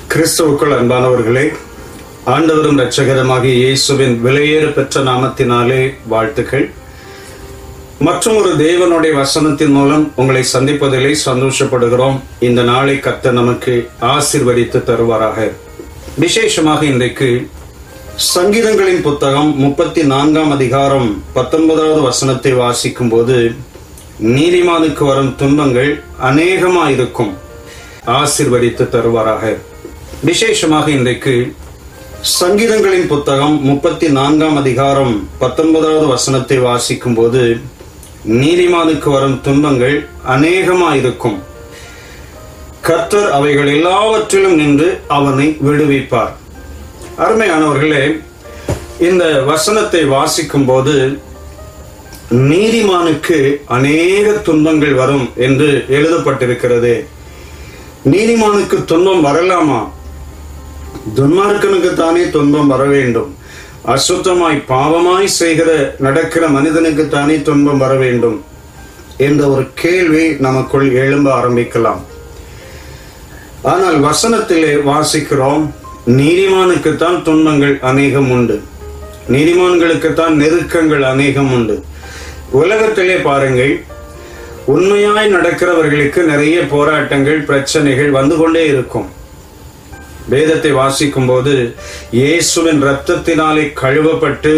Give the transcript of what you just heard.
கிறிஸ்துவுக்குள் அன்பானவர்களே ஆண்டவரும் இரட்சகரமாகிய இயேசுவின் விலையேறு பெற்ற நாமத்தினாலே வாழ்த்துக்கள் மற்றும் ஒரு தேவனுடைய வசனத்தின் மூலம் உங்களை சந்திப்பதிலே சந்தோஷப்படுகிறோம் இந்த நாளை கத்த நமக்கு ஆசிர்வதித்து தருவாராக விசேஷமாக இன்றைக்கு சங்கீதங்களின் புத்தகம் முப்பத்தி நான்காம் அதிகாரம் பத்தொன்பதாவது வசனத்தை வாசிக்கும் போது நீதிமானுக்கு வரும் துன்பங்கள் அநேகமாயிருக்கும் ஆசிர்வதித்து தருவாராக விசேஷமாக இன்றைக்கு சங்கீதங்களின் புத்தகம் முப்பத்தி நான்காம் அதிகாரம் பத்தொன்பதாவது வசனத்தை வாசிக்கும் போது நீதிமானுக்கு வரும் துன்பங்கள் அநேகமாயிருக்கும் கர்த்தர் அவைகள் எல்லாவற்றிலும் நின்று அவனை விடுவிப்பார் அருமையானவர்களே இந்த வசனத்தை வாசிக்கும் போது நீதிமானுக்கு அநேக துன்பங்கள் வரும் என்று எழுதப்பட்டிருக்கிறது நீதிமானுக்கு துன்பம் வரலாமா துன்மார்க்கனுக்கு தானே துன்பம் வர வேண்டும் அசுத்தமாய் பாவமாய் செய்கிற நடக்கிற மனிதனுக்கு தானே துன்பம் வர வேண்டும் என்ற ஒரு கேள்வி நமக்குள் எழும்ப ஆரம்பிக்கலாம் ஆனால் வசனத்திலே வாசிக்கிறோம் நீதிமானுக்குத்தான் துன்பங்கள் அநேகம் உண்டு நீதிமான்களுக்குத்தான் நெருக்கங்கள் அநேகம் உண்டு உலகத்திலே பாருங்கள் உண்மையாய் நடக்கிறவர்களுக்கு நிறைய போராட்டங்கள் பிரச்சனைகள் வந்து கொண்டே இருக்கும் வேதத்தை வாசிக்கும் போது இயேசுவின் ரத்தத்தினாலே கழுவப்பட்டு